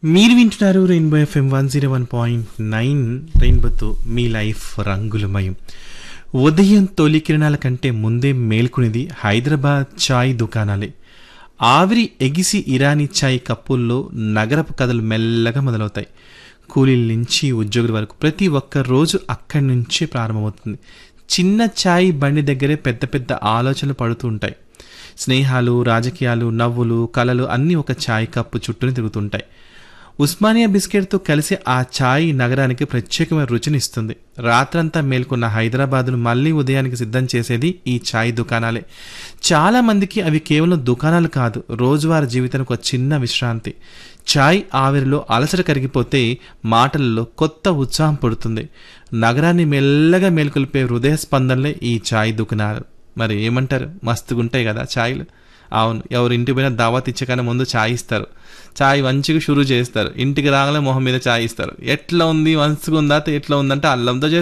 మీరు వింటున్నారు rainbow FM one zero one point nine రెయిన్బోతో మీ లైఫ్ రంగులమయం ఉదయం తొలి కిరణాల కంటే ముందే మేల్కొనేది హైదరాబాద్ చాయ్ దుకాణాలే ఆవిరి ఎగిసి ఇరానీ చాయ్ కప్పుల్లో నగరపు కథలు మెల్లగా మొదలవుతాయి కూలీల నుంచి ఉద్యోగుల వరకు ప్రతి ఒక్క రోజు అక్కడి నుంచే ప్రారంభమవుతుంది చిన్న చాయ్ బండి దగ్గరే పెద్ద పెద్ద ఆలోచనలు పడుతూ ఉంటాయి స్నేహాలు రాజకీయాలు నవ్వులు కలలు అన్నీ ఒక చాయ్ కప్పు చుట్టూనే తిరుగుతుంటాయి ఉస్మానియా బిస్కెట్తో కలిసి ఆ ఛాయ్ నగరానికి ప్రత్యేకమైన రుచినిస్తుంది రాత్రంతా మేల్కొన్న హైదరాబాదును మళ్ళీ ఉదయానికి సిద్ధం చేసేది ఈ ఛాయ్ దుకాణాలే చాలా మందికి అవి కేవలం దుకాణాలు కాదు రోజువారీ జీవితానికి ఒక చిన్న విశ్రాంతి ఛాయ్ ఆవిరిలో అలసట కరిగిపోతే మాటలలో కొత్త ఉత్సాహం పుడుతుంది నగరాన్ని మెల్లగా మేల్కొల్పే హృదయ స్పందనలే ఈ ఛాయ్ దుకాణాలు మరి ఏమంటారు మస్తుగుంటాయి కదా ఛాయ్లు అవును ఎవరు ఇంటికి పోయినా దావత్ ఇచ్చకనే ముందు ఛాయ్ ఇస్తారు ఛాయ్ మంచిగా షురూ చేస్తారు ఇంటికి రాగానే మొహం మీద ఛాయ్ ఇస్తారు ఎట్లా ఉంది మంచిగా ఉందా ఎట్లా ఉందంటే అల్లంతో చేస్తారు